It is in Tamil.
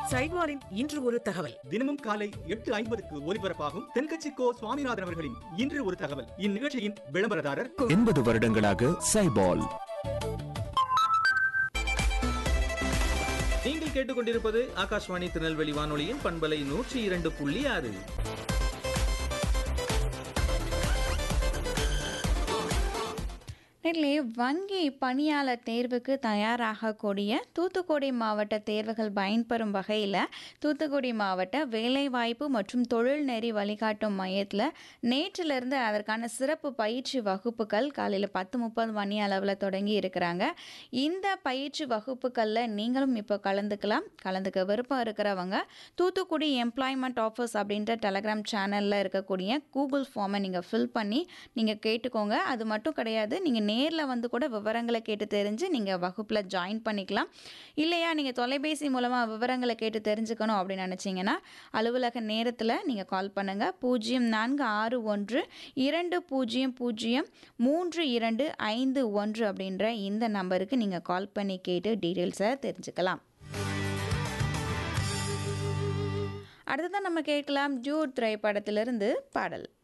சைவாரின் இன்று ஒரு தகவல் தினமும் காலை எட்டு ஐம்பதுக்கு ஒலிபரப்பாகும் தென்கட்சி கோ சுவாமிநாதன் அவர்களின் இன்று ஒரு தகவல் இந்நிகழ்ச்சியின் விளம்பரதாரர் எண்பது வருடங்களாக சைபால் நீங்கள் கேட்டுக்கொண்டிருப்பது ஆகாஷ்வாணி திருநெல்வேலி வானொலியின் பண்பலை நூற்றி இரண்டு புள்ளி ஆறு நெல்லே வங்கி பணியாளர் தேர்வுக்கு தயாராகக்கூடிய தூத்துக்குடி மாவட்ட தேர்வுகள் பயன்பெறும் வகையில் தூத்துக்குடி மாவட்ட வேலைவாய்ப்பு மற்றும் தொழில் நெறி வழிகாட்டும் மையத்தில் நேற்றிலிருந்து அதற்கான சிறப்பு பயிற்சி வகுப்புகள் காலையில் பத்து முப்பது மணி அளவில் தொடங்கி இருக்கிறாங்க இந்த பயிற்சி வகுப்புகளில் நீங்களும் இப்போ கலந்துக்கலாம் கலந்துக்க விருப்பம் இருக்கிறவங்க தூத்துக்குடி எம்ப்ளாய்மெண்ட் ஆஃபீஸ் அப்படின்ற டெலகிராம் சேனலில் இருக்கக்கூடிய கூகுள் ஃபார்மை நீங்கள் ஃபில் பண்ணி நீங்கள் கேட்டுக்கோங்க அது மட்டும் கிடையாது நீங்கள் நேரில் வந்து கூட விவரங்களை கேட்டு தெரிஞ்சு நீங்கள் வகுப்பில் ஜாயின் பண்ணிக்கலாம் இல்லையா நீங்கள் தொலைபேசி மூலமாக விவரங்களை கேட்டு தெரிஞ்சுக்கணும் அப்படின்னு நினச்சிங்கன்னா அலுவலக நேரத்தில் நீங்கள் கால் பண்ணுங்கள் பூஜ்ஜியம் நான்கு ஆறு ஒன்று இரண்டு பூஜ்ஜியம் பூஜ்ஜியம் மூன்று இரண்டு ஐந்து ஒன்று அப்படின்ற இந்த நம்பருக்கு நீங்கள் கால் பண்ணி கேட்டு டீட்டெயில்ஸை தெரிஞ்சுக்கலாம் அடுத்ததான் நம்ம கேட்கலாம் ஜூட் திரைப்படத்திலிருந்து பாடல்